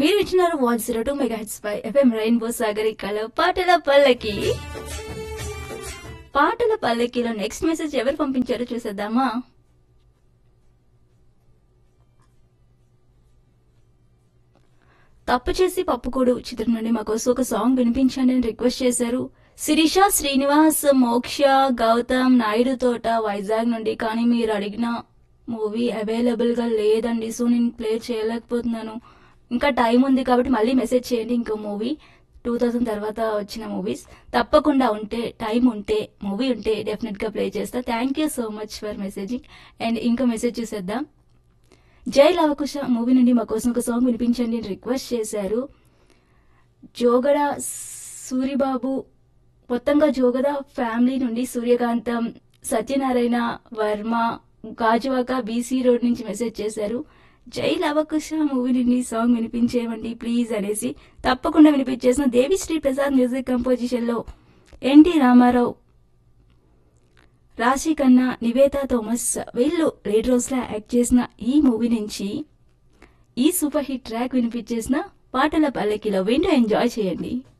మీరు ఇచ్చినారు voice zero two mega heads పై ఎఫ్ఎం రెయిన్బో సాగరికలో పాటల పల్లకి పాటల పల్లకిలో నెక్స్ట్ మెసేజ్ ఎవరు పంపించారో చూసేద్దామా తప్పు చేసి పప్పుకోడు చిత్రం నుండి మాకోసం ఒక సాంగ్ వినిపించండి అని రిక్వెస్ట్ చేశారు శిరీష శ్రీనివాస్ మోక్ష గౌతమ్ నాయుడు తోట వైజాగ్ నుండి కానీ మీరు అడిగిన మూవీ అవైలబుల్ గా లేదండి సో నేను ప్లే చేయలేకపోతున్నాను ఇంకా టైం ఉంది కాబట్టి మళ్ళీ మెసేజ్ చేయండి ఇంకో మూవీ టూ థౌజండ్ తర్వాత వచ్చిన మూవీస్ తప్పకుండా ఉంటే టైం ఉంటే మూవీ ఉంటే డెఫినెట్ గా ప్లే చేస్తా thank you so much for messaging and ఇంకో మెసేజ్ చూసేద్దాం జై లవకుశ మూవీ నుండి మా కోసం ఒక సాంగ్ వినిపించండి అని రిక్వెస్ట్ చేశారు జోగడ సూరిబాబు మొత్తంగా జోగడ ఫ్యామిలీ నుండి సూర్యకాంతం సత్యనారాయణ వర్మ గాజువాక బీసీ రోడ్ నుంచి మెసేజ్ చేశారు జై లవకుశ మూవీ నుండి సాంగ్ వినిపించేయండి ప్లీజ్ అనేసి తప్పకుండా వినిపించేసిన దేవిశ్రీ ప్రసాద్ మ్యూజిక్ కంపోజిషన్ లో ఎన్టీ రామారావు రాశి కన్నా నివేతా థోమస్ వీళ్ళు లీడ్ రోల్స్ లా యాక్ట్ చేసిన ఈ మూవీ నుంచి ఈ సూపర్ హిట్ ట్రాక్ వినిపించేసిన పాటల పల్లకిలో వింటూ ఎంజాయ్ చేయండి